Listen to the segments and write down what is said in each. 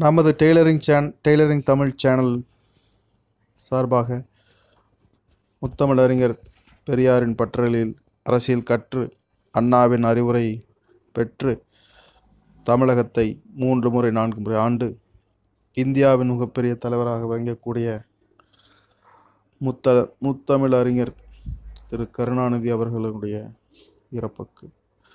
நமது டெய்லரிங் சேன் tailoring Tamil channel சார்பாக முத்தமிழறிஞர் பெரியாரின் பற்றலில் அரசியல் கற்று அண்ணாவின் அறிவுரை பெற்று தமிழகத்தை மூன்று முறை நான்கு முறை ஆண்டு இந்தியாவின் மிகப்பெரிய தலைவராக விளங்கக்கூடிய முத்த முத்தமிழ் அறிஞர் திரு கருணாநிதி அவர்களுடைய இறப்புக்கு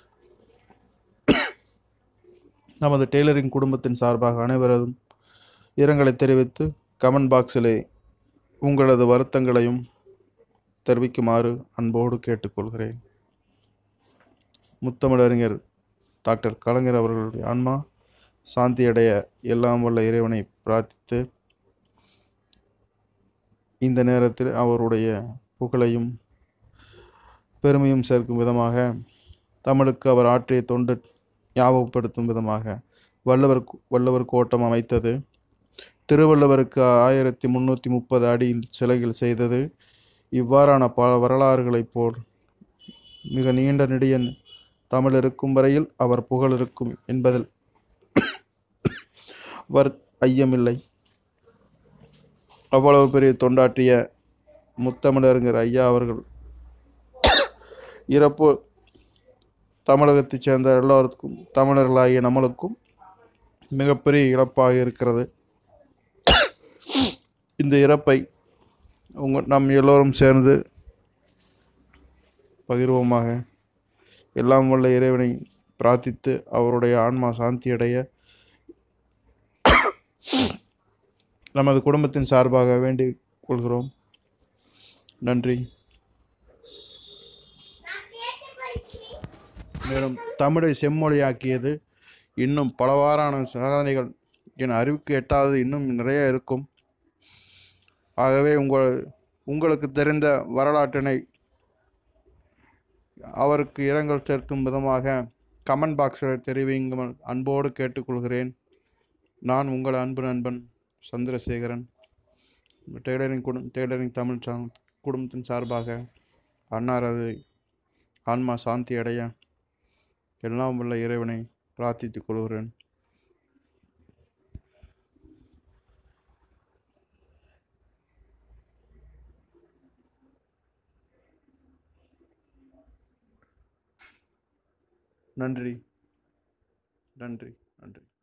நமது டெய்லரிங் குடும்பத்தின் சார்பாக அனைவரதும் இரங்கலை தெரிவித்து கமெண்ட் பாக்ஸிலே உங்களது வருத்தங்களையும் தெரிவிக்குமாறு அன்போடு கேட்டுக்கொள்கிறேன் முத்தமிழறிஞர் டாக்டர் கலைஞர் அவர்களுடைய ஆன்மா சாந்தியடைய எல்லாம் வல்ல இறைவனை பிரார்த்தித்து இந்த நேரத்தில் அவருடைய புகழையும் பெருமையும் சேர்க்கும் விதமாக தமிழுக்கு அவர் ஆற்றிய தொண்டு ஞாபகப்படுத்தும் விதமாக வள்ளுவர் வள்ளுவர் கோட்டம் அமைத்தது திருவள்ளுவருக்கு ஆயிரத்தி முந்நூற்றி முப்பது அடியில் சிலைகள் செய்தது இவ்வாறான பல வரலாறுகளைப் போல் மிக நீண்ட நெடியன் தமிழ் இருக்கும் வரையில் அவர் புகழ் இருக்கும் என்பதில் வர் ஐயமில்லை அவ்வளவு பெரிய தொண்டாற்றிய முத்தமிழறிஞர் ஐயா அவர்கள் இறப்பு தமிழகத்தைச் சேர்ந்த எல்லோருக்கும் தமிழர்களாகிய நம்மளுக்கும் மிகப்பெரிய இழப்பாக இருக்கிறது இந்த இறப்பை உங்க நம் எல்லோரும் சேர்ந்து பகிர்வோமாக எல்லாம் வல்ல இறைவனை பிரார்த்தித்து அவருடைய ஆன்மா சாந்தி அடைய நமது குடும்பத்தின் சார்பாக வேண்டிக் கொள்கிறோம் நன்றி மேலும் தமிழை செம்மொழியாக்கியது இன்னும் பலவாறான சாதனைகள் என் அறிவுக்கு எட்டாதது இன்னும் நிறைய இருக்கும் ஆகவே உங்கள் உங்களுக்கு தெரிந்த வரலாற்றினை அவருக்கு இரங்கல் சேர்க்கும் விதமாக கமெண்ட் பாக்ஸில் தெரிவிங்கள் அன்போடு கேட்டுக்கொள்கிறேன் நான் உங்கள் அன்பு நண்பன் சந்திரசேகரன் டெய்லரிங் குடும் டெய்லரிங் தமிழ் சா குடும்பத்தின் சார்பாக அன்னாரது ஆன்மா சாந்தி அடைய எல்லாம் உள்ள இறைவனை பிரார்த்தித்துக் கொள்கிறேன் நன்றி நன்றி நன்றி